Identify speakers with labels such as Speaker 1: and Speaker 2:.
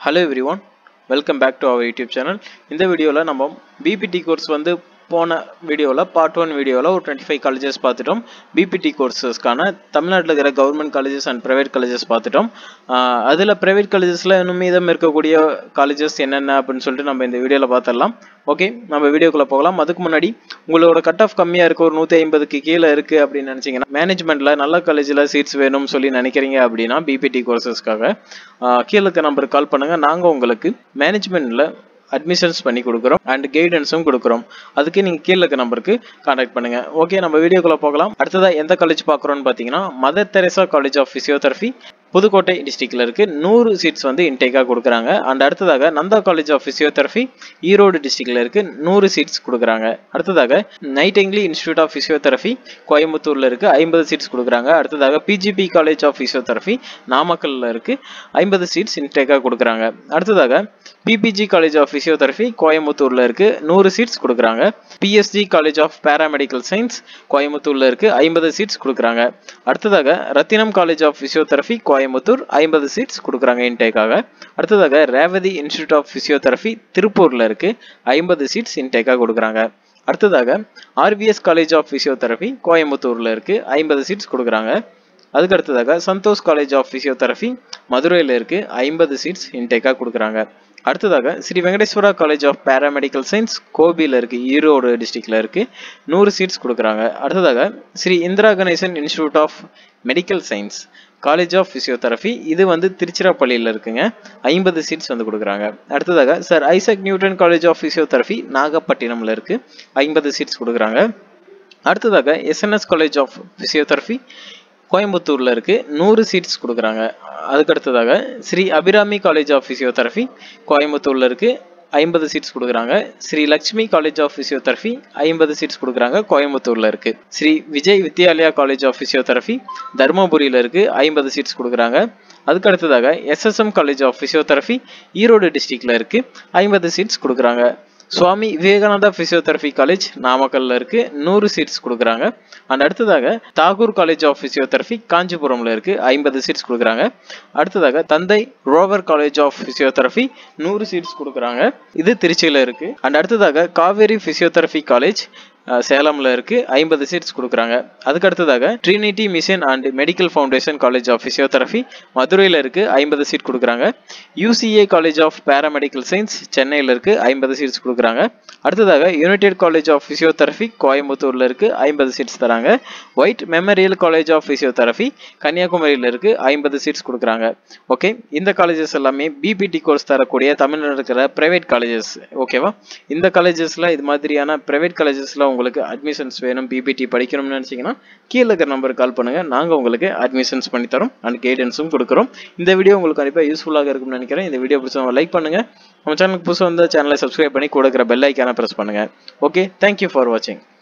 Speaker 1: hello everyone welcome back to our YouTube channel இந்த வீடியோவில் நம்ம பிபிடி கோர்ஸ் வந்து போன வீடியோவில் பார்ட் ஒன் வீடியோவில் ஒரு டுவெண்ட்டி ஃபைவ் காலேஜஸ் பார்த்துட்டோம் பிபிடி கோர்சஸ்க்கான தமிழ்நாட்டில் இருக்கிற government colleges and private colleges பார்த்துட்டோம் அதில் ப்ரைவேட் காலேஜஸில் இன்னும் மீதம் இருக்கக்கூடிய காலேஜஸ் என்னென்ன அப்படின்னு சொல்லிட்டு நம்ம இந்த வீடியோவில் பார்த்துடலாம் ஓகே நம்ம வீடியோக்குள்ளே போகலாம் அதுக்கு முன்னாடி உங்களோட கட் ஆஃப் கம்மியாக இருக்குது ஒரு நூற்றி ஐம்பதுக்கு கீழே இருக்குது அப்படின்னு நினச்சிங்கன்னா மேனேஜ்மெண்ட்டில் நல்ல காலேஜில் சீட்ஸ் வேணும்னு சொல்லி நினைக்கிறீங்க அப்படின்னா பிபிடி கோர்சஸ்க்காக கீழே இருக்க நம்பருக்கு கால் பண்ணுங்கள் நாங்கள் உங்களுக்கு மேனேஜ்மெண்ட்டில் அட்மிஷன்ஸ் பண்ணி கொடுக்குறோம் அண்ட் கைடன்ஸும் கொடுக்குறோம் அதுக்கு நீங்கள் கீழே இருக்க நம்பருக்கு கான்டாக்ட் பண்ணுங்க ஓகே நம்ம வீடியோக்குள்ள போகலாம் அடுத்ததாக எந்த காலேஜ் பார்க்குறோம்னு பார்த்தீங்கன்னா Mother Teresa college of physiotherapy Pudukkottai டிஸ்ட்ரிக்டில் இருக்குது நூறு சீட்ஸ் வந்து இன்டேக்காக கொடுக்குறாங்க அண்ட் அடுத்ததாக Nanda college of physiotherapy Erode டிஸ்ட்ரிக்டில் இருக்குது நூறு சீட்ஸ் கொடுக்குறாங்க அடுத்ததாக நைட்டிங்லி இன்ஸ்டியூட் ஆஃப் ஃபிசியோதெரபி கோயம்புத்தூரில் இருக்குது ஐம்பது சீட்ஸ் கொடுக்குறாங்க அடுத்ததாக பிஜிபி காலேஜ் ஆஃப் ஃபிசியோதெரபி நாமக்கல்லில் இருக்குது ஐம்பது சீட்ஸ் இன்டேக்காக கொடுக்குறாங்க அடுத்ததாக பிபிஜி காலேஜ் ஆஃப் ஃபிசியோதெரபி கோயம்புத்தூரில் இருக்குது நூறு சீட்ஸ் கொடுக்குறாங்க PSG college of paramedical science கோயம்புத்தூரில் இருக்குது ஐம்பது சீட்ஸ் கொடுக்குறாங்க அடுத்ததாக Rathinam college of physiotherapy Coimbatore ஐம்பது சீட்ஸ் கொடுக்குறாங்க இன்டேக்காக அடுத்ததாக ரேவதி இன்ஸ்டியூட் ஆஃப் ஃபிசியோதெரபி திருப்பூரில் இருக்குது ஐம்பது சீட்ஸ் இன்டேக்காக கொடுக்குறாங்க அடுத்ததாக ஆர்விஎஸ் காலேஜ் ஆஃப் ஃபிசியோதெரபி கோயம்புத்தூரில் இருக்குது ஐம்பது சீட்ஸ் கொடுக்குறாங்க அதுக்கு அடுத்ததாக சந்தோஷ் காலேஜ் ஆஃப் ஃபிசியோதெரபி மதுரையில் இருக்குது ஐம்பது சீட்ஸ் இன்டேக்காக கொடுக்குறாங்க அடுத்ததாக Sri Venkateswara college of paramedical science கோபியில் இருக்குது ஈரோடு டிஸ்ட்ரிக்டில் இருக்குது நூறு சீட்ஸ் கொடுக்குறாங்க அடுத்ததாக Sri Indira Ganesan institute of medical science college of physiotherapy இது வந்து திருச்சிராப்பள்ளியில் இருக்குங்க ஐம்பது சீட்ஸ் வந்து கொடுக்குறாங்க அடுத்ததாக sir Isaac Newton college of physiotherapy நாகப்பட்டினமில் இருக்குது ஐம்பது சீட்ஸ் கொடுக்குறாங்க அடுத்ததாக எஸ்என்எஸ் காலேஜ் ஆஃப் ஃபிசியோதெரபி கோயம்புத்தூரில் இருக்குது நூறு சீட்ஸ் கொடுக்குறாங்க அதுக்கு அடுத்ததாக Sri Abirami college of physiotherapy கோயம்புத்தூரில் இருக்குது ஐம்பது சீட்ஸ் கொடுக்குறாங்க Sri Lakshmi college of physiotherapy ஐம்பது சீட்ஸ் கொடுக்குறாங்க கோயம்புத்தூரில் இருக்குது Sri Vijay Vidyalaya college of physiotherapy தருமபுரியில் இருக்குது ஐம்பது சீட்ஸ் கொடுக்குறாங்க அதுக்கு அடுத்ததாக SSM college of physiotherapy Erode டிஸ்ட்ரிக்டில் இருக்குது ஐம்பது சீட்ஸ் கொடுக்குறாங்க சுவாமி விவேகானந்தா பிசியோதெரபி காலேஜ் நாமக்கல்ல இருக்கு நூறு சீட்ஸ் கொடுக்குறாங்க அண்ட் அடுத்ததாக தாகூர் காலேஜ் ஆஃப் பிசியோதெரபி காஞ்சிபுரம்ல இருக்கு ஐம்பது சீட்ஸ் கொடுக்குறாங்க அடுத்ததாக Thanthai Roever college of physiotherapy நூறு சீட்ஸ் கொடுக்குறாங்க இது திருச்சியில இருக்கு அண்ட் அடுத்ததாக காவேரி பிசியோதெரபி காலேஜ் சேலம்ல இருக்கு ஐம்பது சீட்ஸ் கொடுக்குறாங்க அதுக்கு அடுத்ததாக Trinity mission and medical foundation college of physiotherapy மதுரையில் இருக்கு ஐம்பது சீட் கொடுக்குறாங்க UCA college of paramedical science சென்னையில் இருக்கு ஐம்பது சீட்ஸ் கொடுக்குறாங்க அடுத்ததாக யுனைடெட் காலேஜ் ஆஃப் பிசியோதெரபி கோயம்புத்தூர்ல இருக்கு ஐம்பது சீட்ஸ் தராங்க white memorial college of physiotherapy கன்னியாகுமரியில் இருக்கு ஐம்பது சீட்ஸ் கொடுக்குறாங்க ஓகே இந்த காலேஜஸ் எல்லாமே பிபிடி கோர்ஸ் தரக்கூடிய தமிழ்நாடு இருக்கிற பிரைவேட் காலேஜஸ் ஓகேவா இந்த காலேஜஸ்ல இது மாதிரியான பிரைவேட் காலேஜஸ்ல உங்களுக்கு அட்மிஷன்ஸ் வேணும் பிபிடி படிக்கணும்னு நினச்சிங்கன்னா கீழே இருக்கிற நம்பருக்கு கால் பண்ணுங்கள் நாங்கள் உங்களுக்கு அட்மிஷன்ஸ் பண்ணி தரோம் அண்ட் கைடன்ஸும் கொடுக்குறோம் இந்த வீடியோ உங்களுக்கு கண்டிப்பாக யூஸ்ஃபுல்லாக இருக்கும்னு நினைக்கிறேன் இந்த வீடியோ பிடிச்சவங்க லைக் பண்ணுங்கள் நம்ம சேனலுக்கு புதுசாக வந்து சேனலை சப்ஸ்கிரைப் பண்ணி கூட இருக்கிற பெல் ஐக்கான ப்ரெஸ் பண்ணுங்கள் ஓகே தேங்க்யூ ஃபார் வாட்சிங்